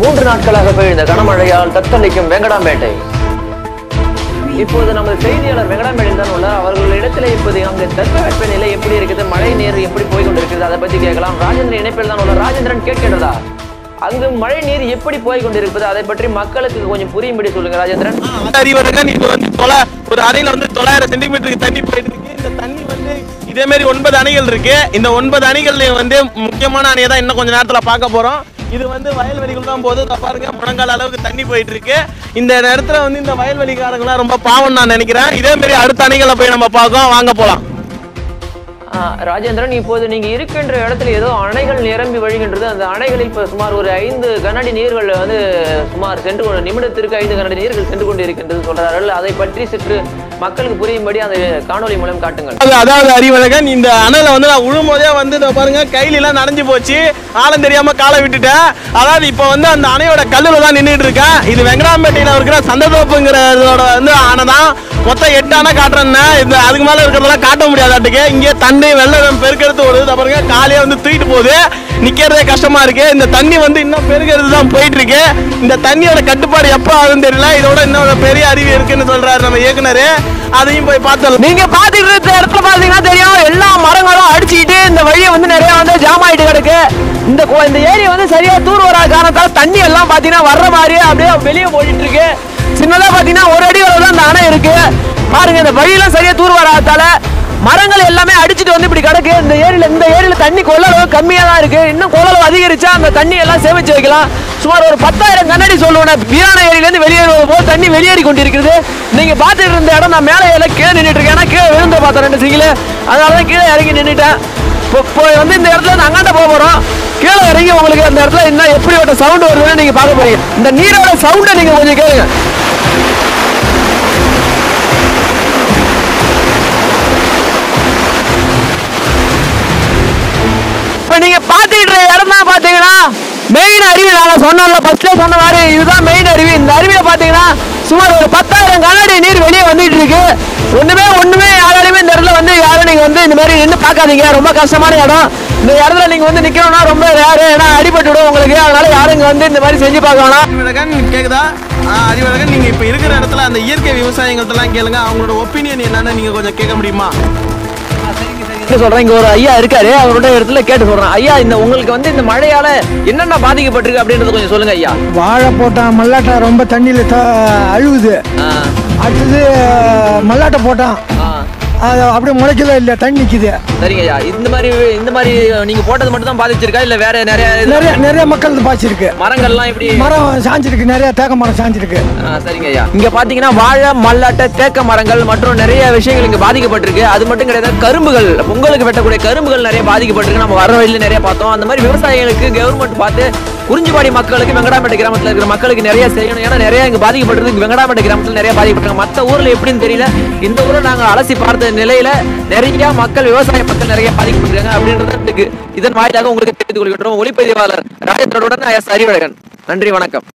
மூன்று நாட்களாக பெய்த கனமழையால் தத்தளிக்கும் வெங்கடாம்பேட்டை இப்போது நமது செய்தியாளர் வெங்கடாம்பேட்டில் தான் உள்ளார் அவர்களிடத்தில் இப்போது அங்கு தட்பவெப்ப நிலை எப்படி இருக்குது மழை நீர் எப்படி போய் கொண்டிருக்கிறது அதை பத்தி கேட்கலாம் ராஜேந்திரன் இணைப்பில் தான் உள்ளார் ராஜேந்திரன் கேட்கின்றதா அங்கு மழை நீர் எப்படி போய் கொண்டிருப்பது அதை பற்றி மக்களுக்கு கொஞ்சம் புரியும்படி சொல்லுங்க ராஜேந்திரன் அறிவர்கள் இது வந்து தொலை ஒரு அணையில வந்து தொள்ளாயிரம் சென்டிமீட்டருக்கு தண்ணி போயிட்டு இருக்கு இந்த தண்ணி வந்து இதே மாதிரி ஒன்பது அணைகள் இருக்கு இந்த ஒன்பது அணைகள்லயும் வந்து முக்கியமான அணையை தான் இன்னும் கொஞ்ச நேரத்துல பார்க்க போறோம் இது வந்து வயல்வெளிகள் தான் போகுது இதோ பாருங்க முழங்கால் அளவுக்கு தண்ணி போயிட்டு இருக்கு இந்த இடத்துல வந்து இந்த வயல்வெளிக்காரங்களாம் ரொம்ப பாவம் நான் நினைக்கிறேன் இதே மாதிரி அடுத்த அணைகளை போய் நம்ம பார்க்கோம் வாங்க போலாம் ஆ, ராஜேந்திரன் இப்போது நீங்க இருக்கின்ற இடத்துல ஏதோ அணைகள் நிரம்பி வழிகின்றது அந்த அணைகளில் இப்ப சுமார் ஒரு ஐந்து கனஅடி நீர்கள் வந்து சுமார் சென்று கொண்டு நிமிடத்திற்கு ஐந்து கனஅடி நீர்கள் சென்று கொண்டு இருக்கின்றது சொல்றார்கள் அதை பற்றி சற்று மக்களுக்கு புரியும்படி அந்த காணொளி மூலம் காட்டுங்கள் அது அதாவது அறிவழகன் இந்த அணையில வந்து நான் விழும்போதே வந்து இதோ பாருங்க கையில எல்லாம் நனைஞ்சு போச்சு ஆழம் தெரியாம காலை விட்டுட்டேன் அதாவது இப்போ வந்து அந்த அணையோட கல்லுல தான் நின்றுட்டு இருக்கேன் இது வெங்கடாம்பேட்டையில இருக்கிற சந்ததோப்புங்கிறதோட வந்து அணை தான் மொத்தம் எட்டு அணை காட்டுறேன்னு இந்த அதுக்கு மேல இருக்கிறதெல்லாம் காட்ட முடியாதாட்டுக்கு இங்கே தண்ணி வெள்ளம் பெருக்கெடுத்து ஓடுது இதோ பாருங்க காலையே வந்து தூக்கிட்டு போகுது நிக்கிறதே கஷ்டமா இருக்கு இந்த தண்ணி வந்து இன்னும் பெருகிறது தான் போயிட்டு இருக்கு இந்த தண்ணியோட கட்டுப்பாடு எப்போ ஆகுதுன்னு தெரியல இதோட இன்னும் பெரிய அறிவு இருக்குன்னு சொல்றாரு நம்ம இயக்குனர் அதையும் போய் பார்த்தோம் நீங்க பாத்துட்டு இருக்க இடத்துல பாத்தீங்கன்னா தெரியும் எல்லா மரங்களும் அடிச்சுக்கிட்டு இந்த வழியை வந்து நிறைய வந்து ஜாம் ஆயிட்டு கிடக்கு இந்த கோ- இந்த ஏரி வந்து சரியா தூர் வராத காரணத்தால தண்ணி எல்லாம் பாத்தீங்கன்னா வர்ற மாதிரி அப்படியே வெளியே போயிட்டு இருக்கு சின்னதா பாத்தீங்கன்னா ஒரு அடி அளவு தான் இந்த அணை இருக்கு பாருங்க இந்த வழியெல்லாம் சரியா தூர் வராததால மரங்கள் எல்லாமே அடிச்சிட்டு வந்து இப்படி கிடக்கு இந்த ஏரியில இந்த ஏரியில தண்ணி கொள்ளளவு கம்மியா தான் இருக்கு இன்னும் கொள்ளளவு அதிகரிச்சா அந்த தண்ணி எல்லாம் சேமிச்சு வைக்கலாம் சுமார் ஒரு பத்தாயிரம் கண்ணாடி சொல்லுவேன் வீராண ஏரியில இருந்து வெளியேறுவது போல் தண்ணி வெளியேறி கொண்டிருக்கிறது நீங்க பாத்துட்டு இருந்த இடம் நான் மேலே எல்லாம் கீழே நின்றுட்டு இருக்கேன் ஏன்னா கீழே விழுந்து பார்த்தேன் ரெண்டு சிங்கில அதனால தான் கீழே இறங்கி நின்றுட்டேன் இப்போ இப்போ வந்து இந்த இடத்துல இருந்து அங்காண்ட போக போறோம் கீழே இறங்கி உங்களுக்கு அந்த இடத்துல என்ன எப்படிப்பட்ட சவுண்ட் வருதுன்னு நீங்க பார்க்க போறீங்க இந்த நீரோட சவுண்டை நீங்க கொஞ்சம் கேளுங்க இப்ப நீங்க பாத்துக்கிட்டு இருக்க இடம் தான் பாத்தீங்கன்னா மெயின் அருவி நாங்க சொன்னோம்ல ஃபர்ஸ்ட்ல சொன்ன மாதிரி இதுதான் மெயின் அருவி இந்த அருவியில பாத்தீங்கன்னா சுமார் ஒரு பத்தாயிரம் கனஅடி நீர் வெளியே வந்துட்டு இருக்கு ஒண்ணுமே ஒண்ணுமே யாராலையுமே இந்த இடத்துல வந்து யாரும் நீங்க வந்து இந்த மாதிரி நின்று பார்க்காதீங்க ரொம்ப கஷ்டமான இடம் இந்த இடத்துல நீங்க வந்து நிக்கணும்னா ரொம்ப ரேரு ஏன்னா அடிபட்டு விடும் உங்களுக்கு அதனால யாரும் இங்க வந்து இந்த மாதிரி செஞ்சு பார்க்க வேணாம் அறிவழகன் கேக்குதா ஆ, அறிவழகன் நீங்க இப்ப இருக்கிற இடத்துல அந்த இயற்கை விவசாயிகள்ட்ட எல்லாம் கேளுங்க அவங்களோட ஒப்பீனியன் என்னன்னு நீங்க கொஞ்சம் கேட்க முடியுமா என்ன சொல்றேன் இங்க ஒரு ஐயா இருக்காரு அவரோட இடத்துல கேட்டு சொல்றேன் ஐயா இந்த உங்களுக்கு வந்து இந்த மழையால என்னென்ன பாதிக்கப்பட்டிருக்கு அப்படின்றத கொஞ்சம் சொல்லுங்க ஐயா வாழை போட்டான் மல்லாட்டை ரொம்ப தண்ணியில் த அழுகுது ஆ, அடுத்தது மல்லாட்டை போட்டான் ஆ. அது அப்படியே முளைக்கவே இல்லை தண்ணி நிற்கிது சரிங்க ஐயா இந்த மாதிரி இந்த மாதிரி நீங்க போட்டது மட்டும் தான் பாதிச்சிருக்கா இல்ல வேற நிறைய இது- நிறைய நிறைய மக்கள் பாய்ச்சிருக்கு மரங்கள்லாம் எப்படி மரம் சாஞ்சிருக்கு நிறைய தேக்க மரம் சாஞ்சிருக்கு ஆ, சரிங்க ஐயா இங்க பாத்தீங்கன்னா வாழை மல்லாட்டை தேக்க மரங்கள் மற்றும் நிறைய விஷயங்கள் இங்க பாதிக்கப்பட்டிருக்கு அது மட்டும் கிடையாது கரும்புகள் பொங்கலுக்கு வெட்டக்கூடிய கரும்புகள் நிறைய பாதிக்கப்பட்டிருக்கு நம்ம வர வழியில நிறைய பார்த்தோம் அந்த மாதிரி விவசாயிகளுக்கு கவர்மெண்ட் பார்த்து குறிஞ்சிப்பாடி மக்களுக்கு வெங்கடாம்பேட்டை கிராமத்துல இருக்கிற மக்களுக்கு நிறைய செய்யணும் ஏன்னா நிறைய இங்க பாதிக்கப்பட்டிருக்கு வெங்கடாம்பேட்டை கிராமத்துல நிறைய பாதிக்கப்பட்டிருக்காங்க மத்த ஊர்ல எப்படின்னு தெரியல இந்த ஊர்ல நாங்க அலசி பார்த்த நிலையில நிறைய மக்கள் விவசாய மக்கள் நிறைய பாதிக்கப்பட்டிருக்காங்க அப்படின்றது இருக்கு இதன் வாயிலாக உங்களுக்கு தெரிந்து கொள்கின்றோம் ஒளிப்பதிவாளர் ராஜேந்திரனுடன் எஸ் அறிவழகன் நன்றி வணக்கம்